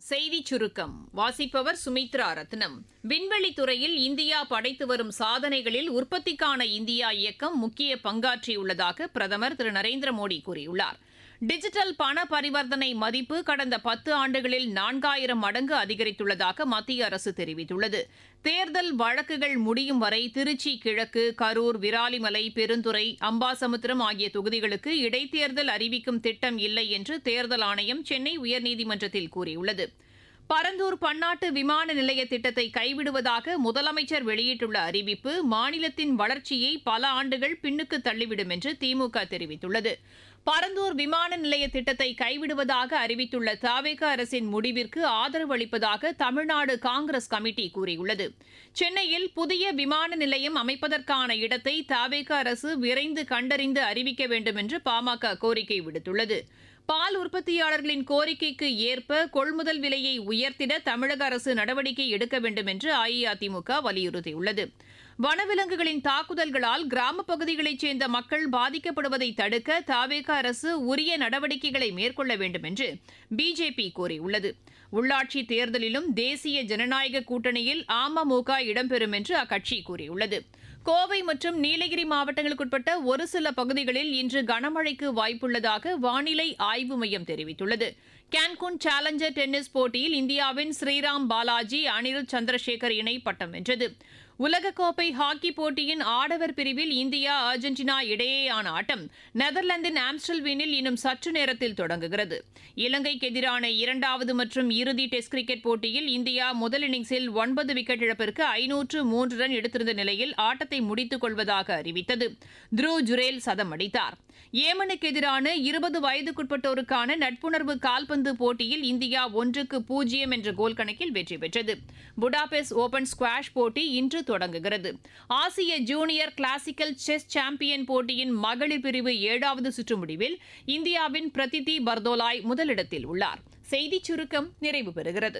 செய்திச் சுருக்கம் வாசிப்பவர் சுமித்ரா ரத்னம் விண்வெளி துறையில் இந்தியா படைத்து வரும் சாதனைகளில் உற்பத்திக்கான இந்தியா இயக்கம் முக்கிய பங்காற்றியுள்ளதாக பிரதமர் திரு நரேந்திர மோடி கூறியுள்ளார் டிஜிட்டல் பண பரிவர்த்தனை மதிப்பு கடந்த பத்து ஆண்டுகளில் நான்காயிரம் மடங்கு அதிகரித்துள்ளதாக மத்திய அரசு தெரிவித்துள்ளது தேர்தல் வழக்குகள் முடியும் வரை திருச்சி கிழக்கு கரூர் விராலிமலை பெருந்துறை அம்பாசமுத்திரம் ஆகிய தொகுதிகளுக்கு இடைத்தேர்தல் அறிவிக்கும் திட்டம் இல்லை என்று தேர்தல் ஆணையம் சென்னை உயர்நீதிமன்றத்தில் கூறியுள்ளது பரந்தூர் பன்னாட்டு விமான நிலைய திட்டத்தை கைவிடுவதாக முதலமைச்சர் வெளியிட்டுள்ள அறிவிப்பு மாநிலத்தின் வளர்ச்சியை பல ஆண்டுகள் பின்னுக்கு தள்ளிவிடும் என்று திமுக தெரிவித்துள்ளது பரந்தூர் விமான நிலைய திட்டத்தை கைவிடுவதாக அறிவித்துள்ள தாவேக அரசின் முடிவிற்கு ஆதரவு அளிப்பதாக தமிழ்நாடு காங்கிரஸ் கமிட்டி கூறியுள்ளது சென்னையில் புதிய விமான நிலையம் அமைப்பதற்கான இடத்தை தாவேக அரசு விரைந்து கண்டறிந்து அறிவிக்க வேண்டும் என்று பாமக கோரிக்கை விடுத்துள்ளது பால் உற்பத்தியாளர்களின் கோரிக்கைக்கு ஏற்ப கொள்முதல் விலையை உயர்த்திட தமிழக அரசு நடவடிக்கை எடுக்க வேண்டும் என்று அஇஅதிமுக வலியுறுத்தியுள்ளது வனவிலங்குகளின் தாக்குதல்களால் கிராமப் பகுதிகளைச் சேர்ந்த மக்கள் பாதிக்கப்படுவதை தடுக்க தாவேக அரசு உரிய நடவடிக்கைகளை மேற்கொள்ள வேண்டும் என்று பிஜேபி கூறியுள்ளது உள்ளாட்சி தேர்தலிலும் தேசிய ஜனநாயக கூட்டணியில் அமமுக இடம்பெறும் என்று அக்கட்சி கூறியுள்ளது கோவை மற்றும் நீலகிரி மாவட்டங்களுக்குட்பட்ட ஒரு சில பகுதிகளில் இன்று கனமழைக்கு வாய்ப்புள்ளதாக வானிலை ஆய்வு மையம் தெரிவித்துள்ளது கேன்குன் சேலஞ்சர் டென்னிஸ் போட்டியில் இந்தியாவின் ஸ்ரீராம் பாலாஜி அனிருத் சந்திரசேகர் இணை பட்டம் வென்றது உலகக்கோப்பை ஹாக்கி போட்டியின் ஆடவர் பிரிவில் இந்தியா அர்ஜென்டினா இடையேயான ஆட்டம் நெதர்லாந்தின் ஆம்ஸ்டல்வீனில் இன்னும் சற்று நேரத்தில் தொடங்குகிறது இலங்கைக்கு எதிரான இரண்டாவது மற்றும் இறுதி டெஸ்ட் கிரிக்கெட் போட்டியில் இந்தியா முதல் இன்னிங்ஸில் ஒன்பது விக்கெட் இழப்பிற்கு ஐநூற்று மூன்று ரன் எடுத்திருந்த நிலையில் ஆட்டத்தை முடித்துக் கொள்வதாக அறிவித்தது த்ருவ் ஜுரேல் சதம் அடித்தார் ஏமனுக்கு எதிரான இருபது வயதுக்குட்பட்டோருக்கான நட்புணர்வு கால்பந்து போட்டியில் இந்தியா ஒன்றுக்கு பூஜ்ஜியம் என்ற கோல் கணக்கில் வெற்றி பெற்றது புடாபெஸ்ட் ஓபன் ஸ்குவாஷ் போட்டி இன்று தொடங்குகிறது ஆசிய ஜூனியர் கிளாசிக்கல் செஸ் சாம்பியன் போட்டியின் மகளிர் பிரிவு ஏழாவது சுற்று முடிவில் இந்தியாவின் பிரதிதி பர்தோலாய் முதலிடத்தில் உள்ளார் செய்திச் சுருக்கம் நிறைவு பெறுகிறது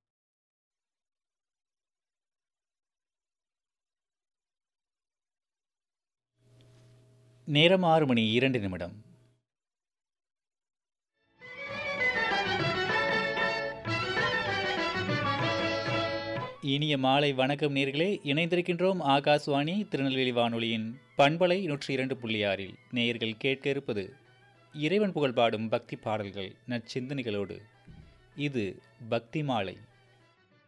நேரம் ஆறு மணி இரண்டு நிமிடம் இனிய மாலை வணக்கம் நேர்களே இணைந்திருக்கின்றோம் ஆகாஷ்வாணி திருநெல்வேலி வானொலியின் பண்பலை நூற்றி இரண்டு புள்ளி ஆறில் நேயர்கள் கேட்க இருப்பது இறைவன் புகழ் பாடும் பக்தி பாடல்கள் நற்சிந்தனைகளோடு இது பக்தி மாலை